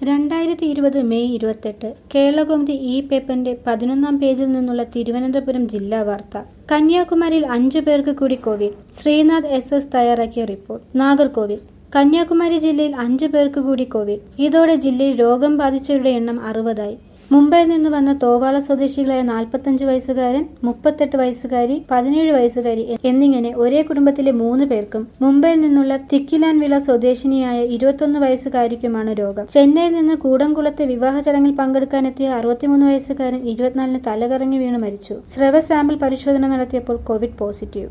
രണ്ടായിരത്തി ഇരുപത് മെയ് ഇരുപത്തെട്ട് കേരളകൗമുദി ഈ പേപ്പറിന്റെ പതിനൊന്നാം പേജിൽ നിന്നുള്ള തിരുവനന്തപുരം ജില്ലാ വാർത്ത കന്യാകുമാരിയിൽ അഞ്ചു പേർക്ക് കൂടി കോവിഡ് ശ്രീനാഥ് എസ് എസ് തയ്യാറാക്കിയ റിപ്പോർട്ട് നാഗർകോവിൽ കന്യാകുമാരി ജില്ലയിൽ അഞ്ചു പേർക്ക് കൂടി കോവിഡ് ഇതോടെ ജില്ലയിൽ രോഗം ബാധിച്ചവരുടെ എണ്ണം അറുപതായി മുംബൈയിൽ നിന്ന് വന്ന തോവാള സ്വദേശികളായ നാൽപ്പത്തഞ്ച് വയസ്സുകാരൻ മുപ്പത്തെട്ട് വയസ്സുകാരി പതിനേഴ് വയസ്സുകാരി എന്നിങ്ങനെ ഒരേ കുടുംബത്തിലെ മൂന്ന് പേർക്കും മുംബൈയിൽ നിന്നുള്ള തിക്കിലാൻവിള സ്വദേശിനിയായ ഇരുപത്തൊന്ന് വയസ്സുകാരിക്കുമാണ് രോഗം ചെന്നൈയിൽ നിന്ന് കൂടംകുളത്തെ വിവാഹ ചടങ്ങിൽ പങ്കെടുക്കാനെത്തിയ അറുപത്തിമൂന്ന് വയസ്സുകാരൻ ഇരുപത്തിനാലിന് തലകറങ്ങി വീണ് മരിച്ചു സ്രവ സാമ്പിൾ പരിശോധന നടത്തിയപ്പോൾ കോവിഡ് പോസിറ്റീവ്